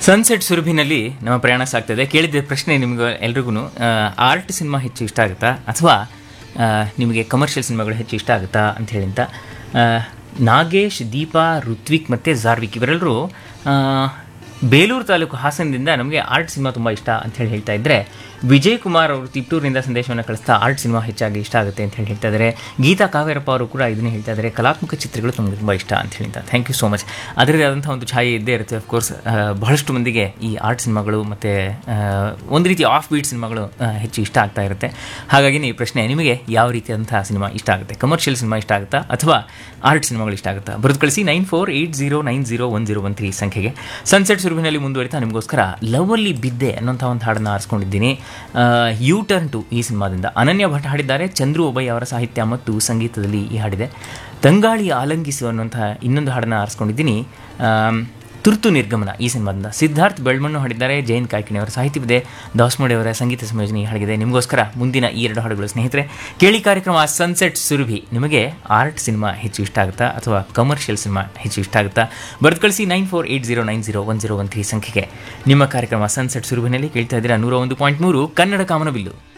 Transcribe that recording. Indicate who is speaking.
Speaker 1: sunset ಸುರಭಿನಲ್ಲಿ ನಮ್ಮ ಪ್ರಯಾಣ ಸಾಗ್ತದೆ ಕೇಳಿದ ಪ್ರಶ್ನೆ ನಿಮ್ಗೆ ಎಲ್ರಿಗೂ ಆರ್ಟ್ ಸಿನಿಮಾ ಹೆಚ್ಚು ಇಷ್ಟ ಆಗುತ್ತಾ ಅಥವಾ ಆ, ನಿಮಗೆ ಕಮರ್ಷಿಯಲ್ ಸಿನಿಮಾಗಳು ಹೆಚ್ಚು ಇಷ್ಟ ಆಗುತ್ತಾ ಅಂತ ಹೇಳಿ ಅಂತ ಆ, ನಾಗೇಶ್ ದೀಪಾ ಋತ್ವಿಕ್ ಮತ್ತು ಜಾರ್ವಿಕ್ ಇವರೆಲ್ಲರೂ ಬೇಲೂರು ತಾಲೂಕು ಹಾಸನದಿಂದ ನಮಗೆ ಆರ್ಟ್ ಸಿನಿಮಾ ತುಂಬ ಇಷ್ಟ ಅಂತ ಹೇಳಿ ಹೇಳ್ತಾ ಇದ್ದರೆ ವಿಜಯ್ ಕುಮಾರ್ ಅವರು ತಿಟ್ಟೂರಿನಿಂದ ಸಂದೇಶವನ್ನು ಕಳಿಸ್ತಾ ಆರ್ಟ್ ಸಿನಿಮಾ ಹೆಚ್ಚಾಗಿ ಇಷ್ಟ ಆಗುತ್ತೆ ಅಂತ ಹೇಳಿ ಹೇಳ್ತಾ ಇದ್ದಾರೆ ಗೀತಾ ಕಾವೇರಪ್ಪ ಅವರು ಕೂಡ ಇದನ್ನೇ ಹೇಳ್ತಾ ಇದ್ದಾರೆ ಕಲಾತ್ಮಕ ಚಿತ್ರಗಳು ನಮಗೆ ತುಂಬ ಇಷ್ಟ ಅಂತ ಹೇಳಿ ಥ್ಯಾಂಕ್ ಯು ಸೋ ಮಚ್ ಅದರದೇ ಆದಂಥ ಒಂದು ಛಾಯೆ ಇದ್ದೇ ಇರುತ್ತೆ ಅಫ್ಕೋರ್ಸ್ ಬಹಳಷ್ಟು ಮಂದಿಗೆ ಈ ಆರ್ಟ್ ಸಿನಿಮಾಗಳು ಮತ್ತು ಒಂದು ರೀತಿ ಆಫ್ ಬೀಟ್ ಸಿನಿಮಾಗಳು ಆ, ಹೆಚ್ಚು ಇಷ್ಟ ಆಗ್ತಾ ಇರುತ್ತೆ ಹಾಗಾಗಿ ಈ ಪ್ರಶ್ನೆ ನಿಮಗೆ ಯಾವ ರೀತಿಯಾದಂಥ ಸಿನಿಮಾ ಇಷ್ಟ ಆಗುತ್ತೆ ಕಮರ್ಷಿಯಲ್ ಸಿನಿಮಾ ಇಷ್ಟ ಆಗುತ್ತಾ ಅಥವಾ ಆರ್ಟ್ ಸಿನಿಮಾಗಳು ಇಷ್ಟ ಆಗುತ್ತಾ ಬರೆದು ಕಳಿಸಿ nine four eight zero nine zero one zero one three ಸಂಖ್ಯೆಗೆ ಸನ್ಸೆಟ್ ಸುರುವಿನಲ್ಲಿ ಮುಂದುವರಿತಾ ನಿಮಗೋಸ್ಕರ ಲವಲ್ಲಿ ಬಿದ್ದೆ ಅನ್ನೋಂಥ ಒಂದು ಹಾಡನ್ನು ಆರಿಸ್ಕೊಂಡಿದ್ದೀನಿ ಯು ಟರ್ನ್ ಟು ಈ ಸಿನಿಮಾದಿಂದ ಅನನ್ಯ ಭಟ್ ಹಾಡಿದ್ದಾರೆ ಚಂದ್ರು ಒಬೈ ಅವರ ಸಾಹಿತ್ಯ ಮತ್ತು ಸಂಗೀತದಲ್ಲಿ ಈ ಹಾಡಿದೆ ತಂಗಾಳಿ ಆಲಂಗಿಸು ಅನ್ನುವಂಥ ಇನ್ನೊಂದು ಹಾಡನ್ನು ಆರಿಸ್ಕೊಂಡಿದ್ದೀನಿ ಆಮ್, ತುರ್ತು ನಿರ್ಗಮನ ಈ ಸಿನಿಮಾದಿಂದ ಸಿದ್ಧಾರ್ಥ್ ಬೆಳ್ಮಣ್ಣು ಹಾಡಿದ್ದಾರೆ ಜಯಂತ್ ಕಾಯ್ಕಿಣಿ ಅವರ ಸಾಹಿತ್ಯವಿದೆ ದಾಸ್ಮೋಡಿ ಅವರ ಸಂಗೀತ ಸಂಯೋಜನೆ ಈ ಹಾಡಿದೆ ನಿಮಗೋಸ್ಕರ ಮುಂದಿನ ಈ ಎರಡು ಹಾಡುಗಳು ಸ್ನೇಹಿತರೆ ಕೇಳಿ ಕಾರ್ಯಕ್ರಮ ಸನ್ಸೆಟ್ ಸುರಭಿ ನಿಮಗೆ ಆರ್ಟ್ ಸಿನಿಮಾ ಹೆಚ್ಚು ಇಷ್ಟ ಆಗುತ್ತಾ ಅಥವಾ ಕಮರ್ಷಿಯಲ್ ಸಿನಿಮಾ ಹೆಚ್ಚು ಇಷ್ಟ ಆಗುತ್ತಾ ಬರೆದು ಕಳಿಸಿ nine four eight zero nine zero one zero one three ಸಂಖ್ಯೆಗೆ ನಿಮ್ಮ ಕಾರ್ಯಕ್ರಮ ಸನ್ಸೆಟ್ ಸುರಭಿನಲ್ಲಿ ಕೇಳ್ತಾ ಇದ್ದೀರಾ ನೂರ ಒಂದು ಪಾಯಿಂಟ್ ಮೂರು ಕನ್ನಡ ಕಾಮನಬಿಲ್ಲು